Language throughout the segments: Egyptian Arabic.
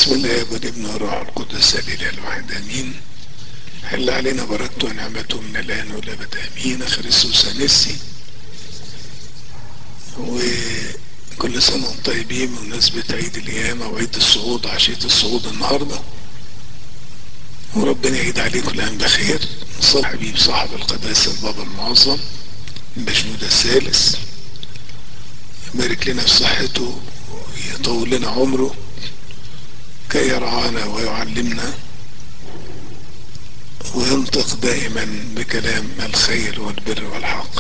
بسم الله والابن والروح القدس الاله الواحد امين حل علينا بركته ونعمته من الان والابد امين خريستوس انسي وكل سنه وانتم طيبين بمناسبه عيد القيامه وعيد الصعود عشيه الصعود النهارده وربنا يعيد عليكم الان بخير صالح حبيب صاحب القداسه البابا المعظم بشنودة الثالث يبارك لنا في صحته ويطول لنا عمره كي يرعانا ويعلمنا وينطق دائما بكلام الخير والبر والحق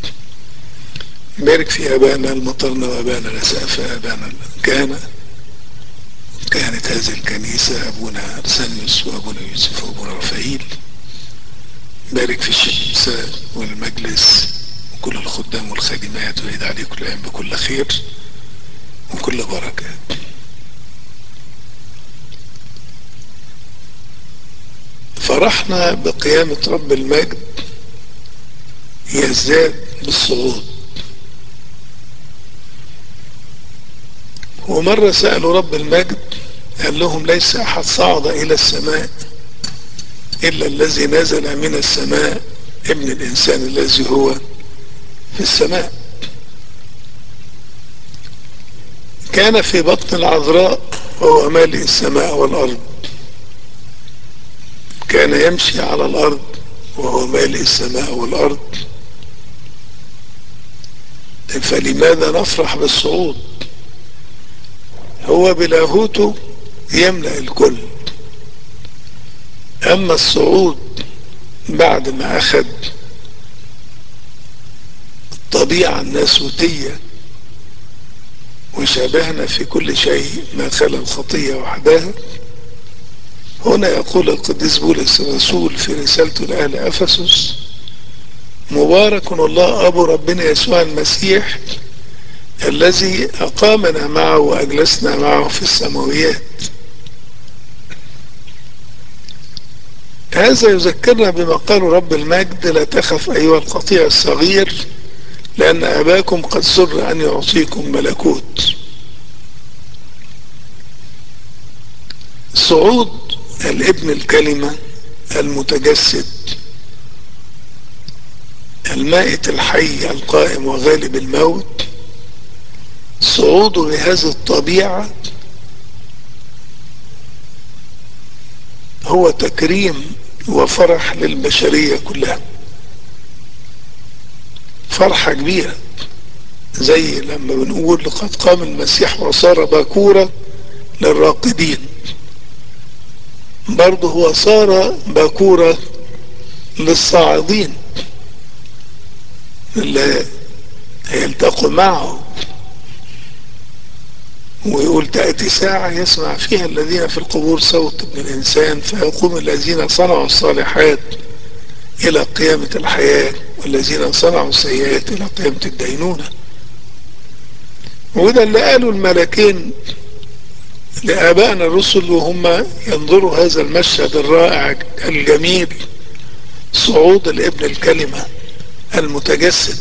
بارك في ابانا المطرنا وابانا الاسافة ابانا كان كانت هذه الكنيسة ابونا ارسانيوس وابونا يوسف وابونا رفائيل بارك في الشمسة والمجلس وكل الخدام والخادمات ويعيد عليكم الان بكل خير وكل بركه فرحنا بقيامة رب المجد يزداد بالصعود ومرة سألوا رب المجد قال لهم ليس أحد صعد إلى السماء إلا الذي نزل من السماء ابن الإنسان الذي هو في السماء كان في بطن العذراء وهو مالئ السماء والأرض كان يمشي على الأرض وهو مالئ السماء والأرض فلماذا نفرح بالصعود هو بلاهوته يملأ الكل أما الصعود بعد ما أخذ الطبيعة الناسوتية وشابهنا في كل شيء ما خلا الخطية وحدها هنا يقول القديس بولس الرسول في رسالته لأهل أفسس مبارك الله أبو ربنا يسوع المسيح الذي أقامنا معه وأجلسنا معه في السماويات هذا يذكرنا بما قال رب المجد لا تخف أيها القطيع الصغير لأن أباكم قد سر أن يعطيكم ملكوت صعود الابن الكلمة المتجسد المائت الحي القائم وغالب الموت صعوده بهذه الطبيعة هو تكريم وفرح للبشرية كلها فرحة كبيرة زي لما بنقول لقد قام المسيح وصار باكورة للراقدين برضه هو صار باكورة للصاعدين اللي هيلتقوا معه ويقول تأتي ساعة يسمع فيها الذين في القبور صوت ابن الإنسان فيقوم الذين صنعوا الصالحات إلى قيامة الحياة والذين صنعوا السيئات إلى قيامة الدينونة وده اللي قالوا الملكين لآبائنا الرسل وهم ينظروا هذا المشهد الرائع الجميل صعود الابن الكلمة المتجسد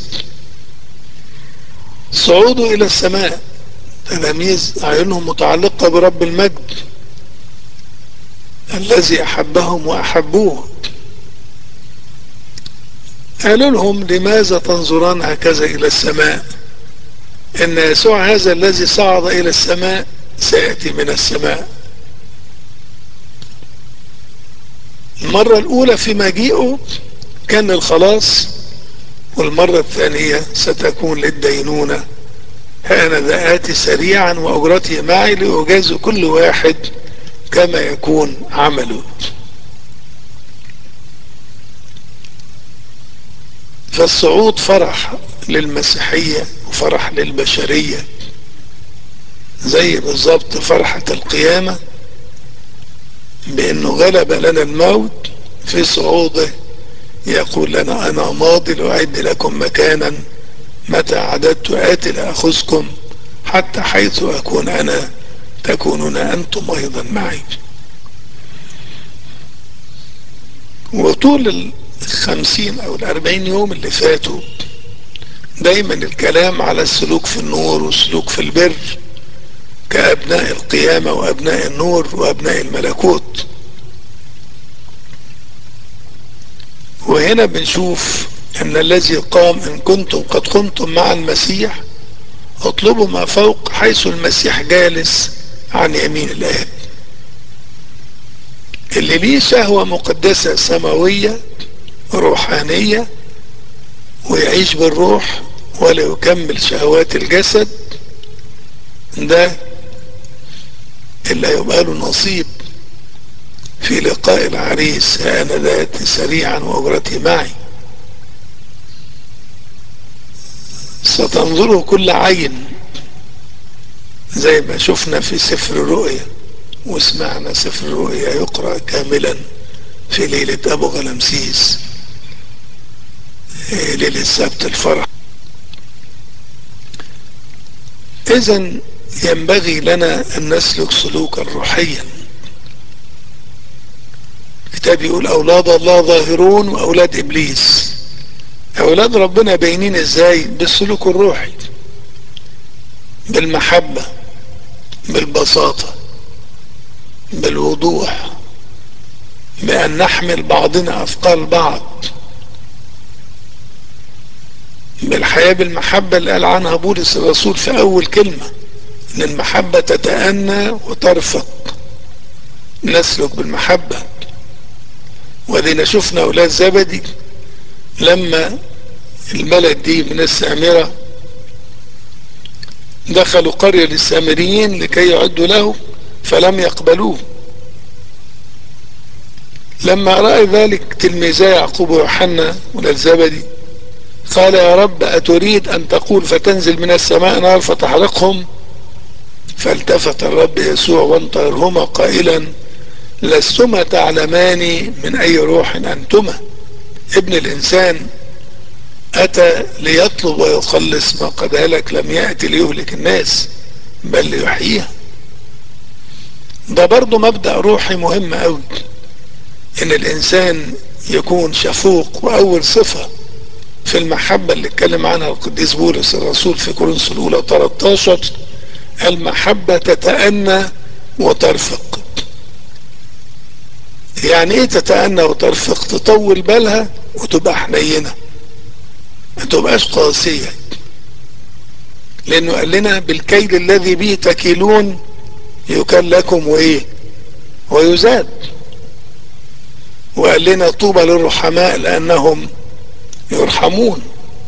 صعوده إلى السماء تلاميذ أعينهم متعلقة برب المجد الذي أحبهم وأحبوه قالوا لهم لماذا تنظران هكذا إلى السماء إن يسوع هذا الذي صعد إلى السماء سيأتي من السماء المرة الأولى في مجيئه كان للخلاص والمرة الثانية ستكون للدينونة هانذا آتي سريعا وأجرتي معي لأجاز كل واحد كما يكون عمله فالصعود فرح للمسيحية وفرح للبشرية زي بالظبط فرحة القيامة بأنه غلب لنا الموت في صعوده يقول لنا أنا ماضي لأعد لكم مكانا متى عددت آتي لأخذكم حتى حيث أكون أنا تكونون أنتم أيضا معي وطول الخمسين أو الأربعين يوم اللي فاتوا دايما الكلام على السلوك في النور والسلوك في البر كأبناء القيامة وأبناء النور وأبناء الملكوت وهنا بنشوف أن الذي قام إن كنتم قد قمتم مع المسيح اطلبوا ما فوق حيث المسيح جالس عن يمين الآب اللي ليه شهوة مقدسة سماوية روحانية ويعيش بالروح ولا يكمل شهوات الجسد ده اللي هيبقى له نصيب في لقاء العريس أنا ذاتي سريعا وأجرتي معي ستنظره كل عين زي ما شفنا في سفر الرؤيا وسمعنا سفر الرؤيا يقرأ كاملا في ليلة أبو غلمسيس ليلة سبت الفرح إذا ينبغي لنا أن نسلك سلوكا روحيا الكتاب يقول أولاد الله ظاهرون وأولاد إبليس أولاد ربنا باينين إزاي بالسلوك الروحي بالمحبة بالبساطة بالوضوح بأن نحمل بعضنا أثقال بعض بالحياة بالمحبة اللي قال عنها بولس الرسول في أول كلمة إن المحبة تتأنى وترفق نسلك بالمحبة ودينا شفنا أولاد زبدي لما البلد دي من السامرة دخلوا قرية للسامريين لكي يعدوا له فلم يقبلوه لما رأى ذلك تلميذا يعقوب ويوحنا ولاد زبدي قال يا رب أتريد أن تقول فتنزل من السماء نار فتحرقهم فالتفت الرب يسوع وانطرهما قائلا لستما تعلمان من أي روح أنتما ابن الإنسان أتى ليطلب ويخلص ما قد هلك لم يأتي ليهلك الناس بل ليحييها ده برضو مبدأ روحي مهم قوي ان الانسان يكون شفوق واول صفة في المحبة اللي اتكلم عنها القديس بولس الرسول في كورنثوس الاولى 13 المحبة تتأنى وترفق يعني ايه تتأنى وترفق تطول بالها وتبقى حنينة ما تبقاش قاسية لانه قال لنا بالكيل الذي به تكيلون يكل لكم وايه ويزاد وقال لنا طوبى للرحماء لانهم يرحمون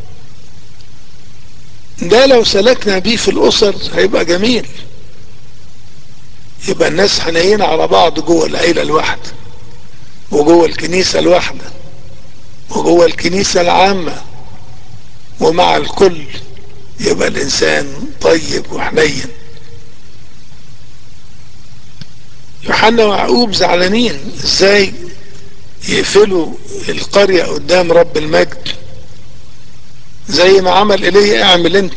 ده لو سلكنا بيه في الاسر هيبقى جميل يبقى الناس حنينة على بعض جوه العيلة الواحدة وجوه الكنيسة الواحدة وجوه الكنيسة العامة ومع الكل يبقى الانسان طيب وحنين يوحنا ويعقوب زعلانين ازاي يقفلوا القرية قدام رب المجد زي ما عمل إليه اعمل انت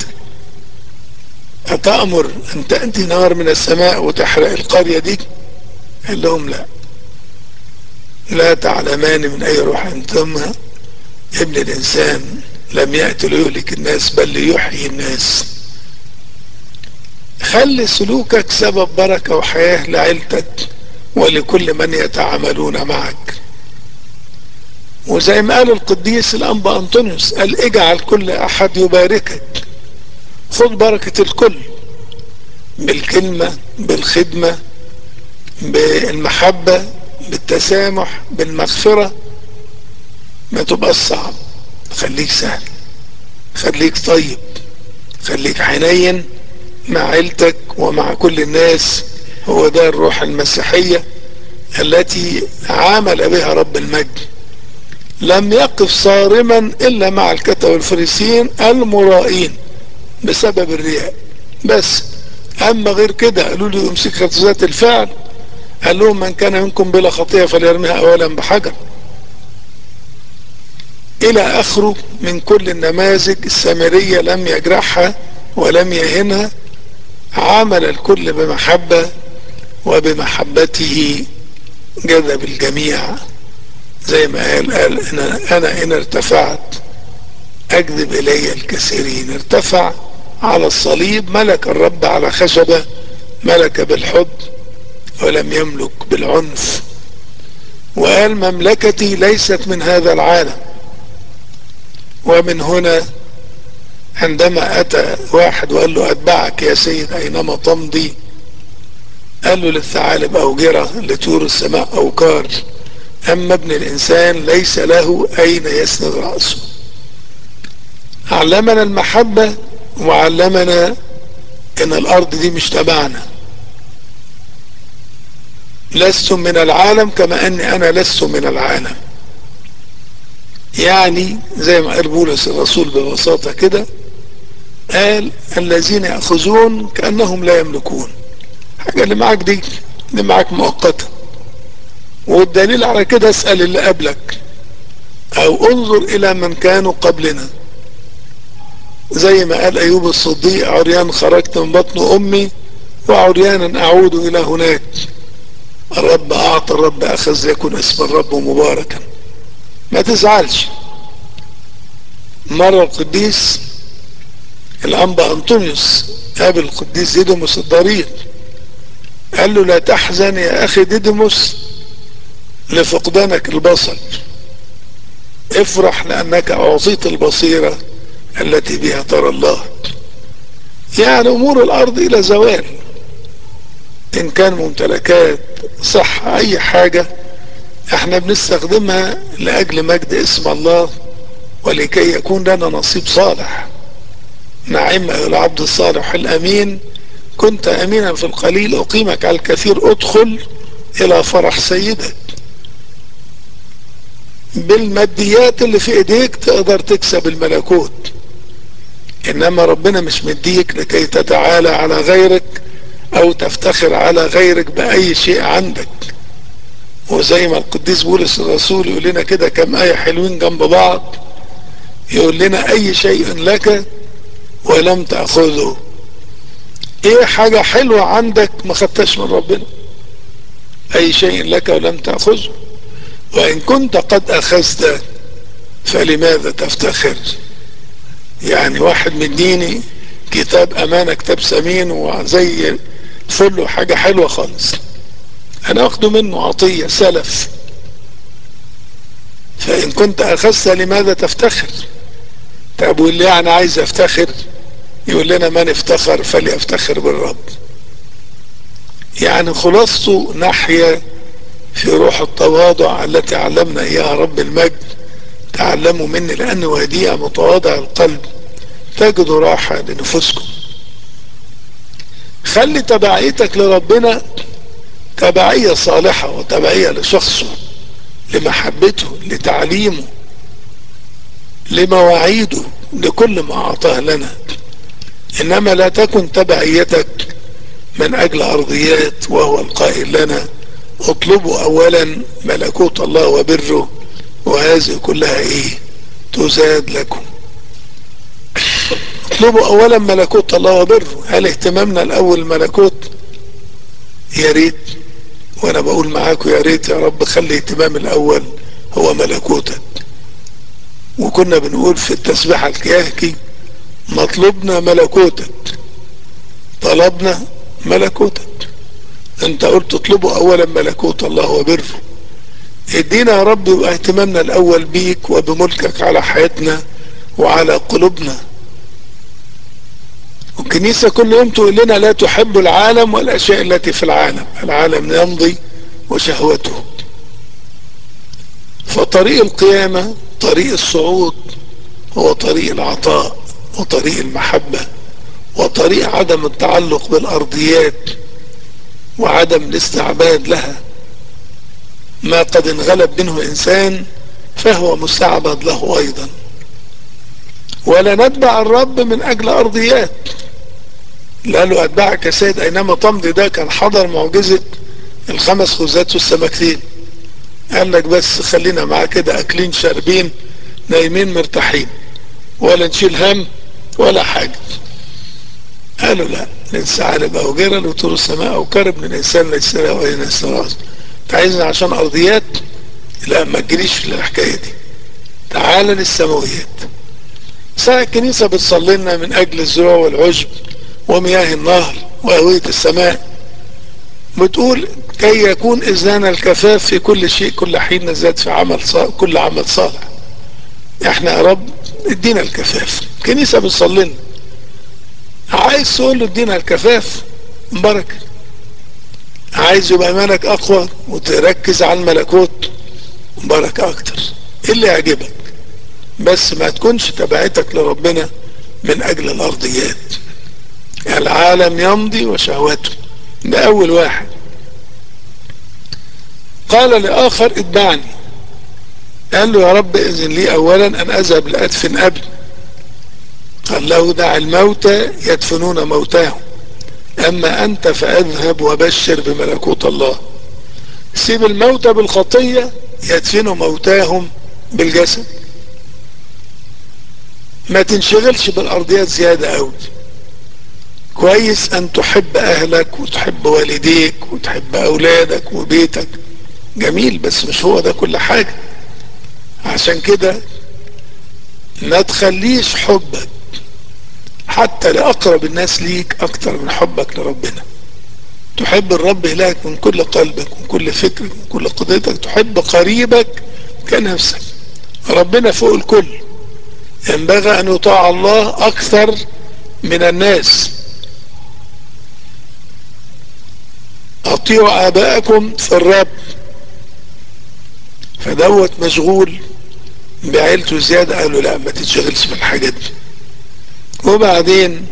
أتأمر أن تأتي نار من السماء وتحرق القرية دي قال لهم لا لا تعلمان من أي روح أنتما ابن الإنسان لم يأتي ليهلك الناس بل ليحيي الناس خلي سلوكك سبب بركة وحياة لعيلتك ولكل من يتعاملون معك وزي ما قال القديس الأنبا أنطونيوس قال اجعل كل أحد يباركك خذ بركة الكل بالكلمة بالخدمة بالمحبة بالتسامح بالمغفرة ما تبقاش صعب خليك سهل خليك طيب خليك حنين مع عيلتك ومع كل الناس هو ده الروح المسيحية التي عامل بها رب المجد لم يقف صارما الا مع الكتب والفريسيين المرائين بسبب الرياء بس اما غير كده قالوا له يمسك ذات الفعل قال لهم من كان منكم بلا خطيئة فليرميها اولا بحجر الى اخره من كل النماذج السامرية لم يجرحها ولم يهنها عمل الكل بمحبة وبمحبته جذب الجميع زي ما قال قال أنا, أنا إن ارتفعت أجذب إلي الكثيرين ارتفع على الصليب ملك الرب على خشبة ملك بالحب ولم يملك بالعنف وقال مملكتي ليست من هذا العالم ومن هنا عندما أتى واحد وقال له أتبعك يا سيد أينما تمضي قال له للثعالب أوجرة لطيور السماء أوكار أما ابن الإنسان ليس له أين يسند رأسه علمنا المحبة وعلمنا ان الارض دي مش تبعنا لستم من العالم كما اني انا لست من العالم يعني زي ما قال بولس الرسول ببساطة كده قال الذين يأخذون كأنهم لا يملكون حاجة اللي معاك دي اللي معاك مؤقتة والدليل على كده اسأل اللي قبلك او انظر الى من كانوا قبلنا زي ما قال ايوب الصديق عريان خرجت من بطن امي وعريانا اعود الى هناك الرب اعطى الرب اخذ يكون اسم الرب مباركا ما تزعلش مرة القديس الانبا انطونيوس قابل القديس ديدموس الضرير قال له لا تحزن يا اخي ديدموس لفقدانك البصر افرح لانك اعطيت البصيره التي بها ترى الله يعني امور الارض الى زوال ان كان ممتلكات صح اي حاجة احنا بنستخدمها لاجل مجد اسم الله ولكي يكون لنا نصيب صالح نعم العبد الصالح الامين كنت امينا في القليل اقيمك على الكثير ادخل الى فرح سيدك بالماديات اللي في ايديك تقدر تكسب الملكوت انما ربنا مش مديك لكي تتعالى على غيرك او تفتخر على غيرك باي شيء عندك وزي ما القديس بولس الرسول يقول لنا كده كم آية حلوين جنب بعض يقول لنا أي شيء لك ولم تأخذه إيه حاجة حلوة عندك ما خدتش من ربنا أي شيء لك ولم تأخذه وإن كنت قد أخذت فلماذا تفتخر يعني واحد مديني كتاب أمانة كتاب ثمين وزي فله حاجة حلوة خالص أنا أخده منه عطية سلف فإن كنت أخذت لماذا تفتخر طب واللي يعني عايز يفتخر يقول لنا من افتخر فليفتخر بالرب يعني خلاصته ناحية في روح التواضع التي علمنا إياها رب المجد تعلموا مني لأني وديع متواضع القلب تجدوا راحة لنفوسكم خلي تبعيتك لربنا تبعية صالحة وتبعية لشخصه لمحبته لتعليمه لمواعيده لكل ما أعطاه لنا إنما لا تكن تبعيتك من أجل أرضيات وهو القائل لنا اطلبوا أولا ملكوت الله وبره وهذه كلها إيه تزاد لكم اطلبوا أولا ملكوت الله وبره هل اهتمامنا الأول ملكوت يا ريت وانا بقول معاكم يا ريت يا رب خلي اهتمام الاول هو ملكوتك وكنا بنقول في التسبيحة الكياهكي مطلوبنا ملكوتك طلبنا ملكوتك انت قلت اطلبوا اولا ملكوت الله وبره ادينا يا رب يبقى اهتمامنا الاول بيك وبملكك على حياتنا وعلى قلوبنا والكنيسة كل يوم تقول لنا لا تحب العالم والأشياء التي في العالم العالم يمضي وشهوته فطريق القيامة طريق الصعود هو طريق العطاء وطريق المحبة وطريق عدم التعلق بالأرضيات وعدم الاستعباد لها ما قد انغلب منه إنسان فهو مستعبد له أيضا ولا نتبع الرب من أجل أرضيات لا له أتبعك يا سيد أينما تمضي ده كان حضر معجزة الخمس خزات والسمكتين قال لك بس خلينا معاه كده أكلين شاربين نايمين مرتاحين ولا نشيل هم ولا حاجة قالوا لا الانسان أو جرى وطول السماء أو كرب من الإنسان ليس له أين السراز أنت عايزني عشان أرضيات لا ما تجريش في الحكاية دي تعال للسماويات ساعة الكنيسة بتصلي لنا من أجل الزروع والعشب ومياه النهر وهوية السماء بتقول كي يكون إذان الكفاف في كل شيء كل حين نزاد في عمل صالح كل عمل صالح احنا يا رب ادينا الكفاف كنيسة بتصلي لنا عايز تقول له ادينا الكفاف بركة عايز يبقى ايمانك اقوى وتركز على الملكوت بركة اكتر ايه اللي يعجبك بس ما تكونش تبعتك لربنا من اجل الارضيات العالم يمضي وشهوته ده اول واحد قال لاخر اتبعني قال له يا رب اذن لي اولا ان اذهب لادفن ابي قال له دع الموتى يدفنون موتاهم اما انت فاذهب وبشر بملكوت الله سيب الموتى بالخطية يدفنوا موتاهم بالجسد ما تنشغلش بالارضيات زيادة قوي كويس ان تحب اهلك وتحب والديك وتحب اولادك وبيتك جميل بس مش هو ده كل حاجة عشان كده ما تخليش حبك حتى لأقرب الناس ليك أكتر من حبك لربنا تحب الرب إلهك من كل قلبك من كل فكرك من كل قدرتك تحب قريبك كنفسك ربنا فوق الكل ينبغي أن يطاع الله أكثر من الناس أطيعوا آباءكم في الرب فدوت مشغول بعيلته زيادة قالوا لا ما تتشغلش بالحاجات دي وبعدين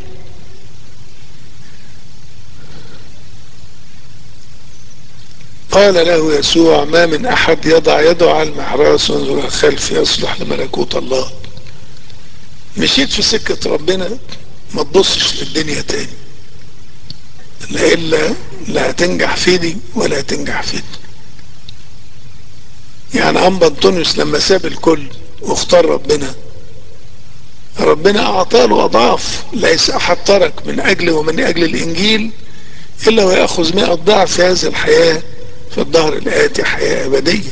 قال له يسوع ما من احد يضع يده على المحراس وينظر الخلف يصلح لملكوت الله مشيت في سكة ربنا ما تبصش للدنيا تاني لإلا لا هتنجح في دي ولا هتنجح في دي يعني أنبا أنطونيوس لما ساب الكل واختار ربنا ربنا أعطى له أضعاف ليس أحد ترك من أجله ومن أجل الإنجيل إلا ويأخذ مئة ضعف في هذه الحياة في الظهر الآتي حياة أبدية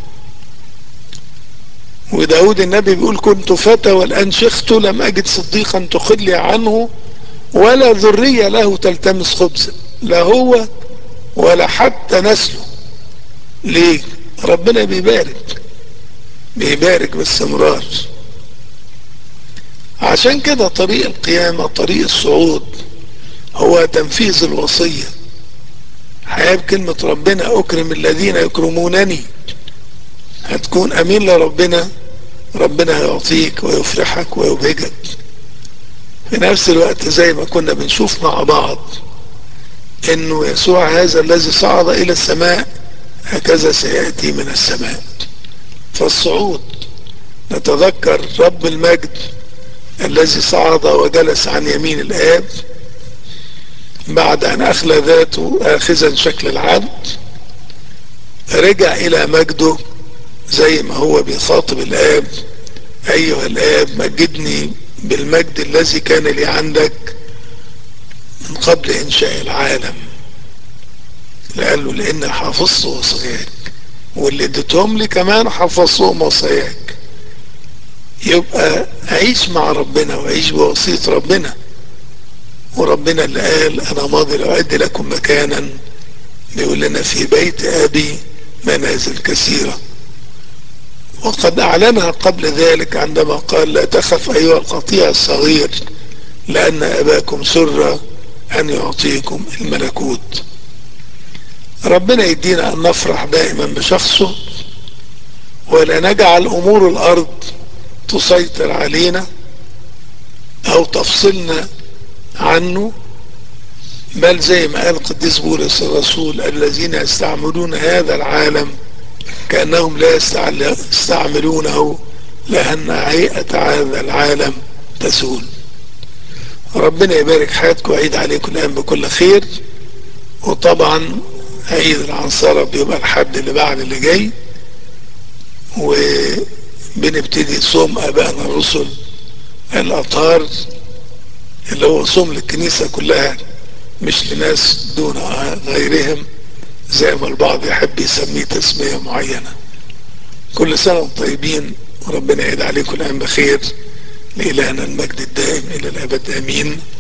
وداود النبي بيقول كنت فتى والآن شخت لم أجد صديقا تخلي عنه ولا ذرية له تلتمس خبزا لا هو ولا حتى نسله ليه ربنا بيبارك بيبارك باستمرار عشان كده طريق القيامة طريق الصعود هو تنفيذ الوصية حياة بكلمة ربنا أكرم الذين يكرمونني هتكون أمين لربنا ربنا هيعطيك ويفرحك ويبهجك في نفس الوقت زي ما كنا بنشوف مع بعض انه يسوع هذا الذي صعد الى السماء هكذا سيأتي من السماء فالصعود نتذكر رب المجد الذي صعد وجلس عن يمين الآب بعد أن أخلى ذاته آخذا شكل العبد رجع إلى مجده زي ما هو بيخاطب الآب أيها الآب مجدني بالمجد الذي كان لي عندك من قبل إنشاء العالم قال له لأن حفظت وصاياك واللي اديتهم لي كمان حفظتهم وصاياك يبقى عيش مع ربنا وعيش بوصية ربنا وربنا اللي قال انا ماضي لأعد لكم مكانا بيقول لنا في بيت ابي منازل كثيرة وقد اعلنها قبل ذلك عندما قال لا تخف ايها القطيع الصغير لان اباكم سر ان يعطيكم الملكوت ربنا يدينا ان نفرح دائما بشخصه ولا نجعل امور الارض تسيطر علينا او تفصلنا عنه بل زي ما قال قديس بولس الرسول الذين يستعملون هذا العالم كأنهم لا يستعملونه لأن هيئة هذا العالم تزول ربنا يبارك حياتكم وعيد عليكم الآن بكل خير وطبعا عيد العنصرة بيبقى الحد اللي بعد اللي جاي وبنبتدي صوم أبائنا الرسل الأطهار اللي هو صوم للكنيسة كلها مش لناس دون غيرهم زي ما البعض يحب يسميه تسمية معينة كل سنة وانتم طيبين وربنا يعيد عليكم الآن بخير لإلهنا المجد الدائم إلى الأبد آمين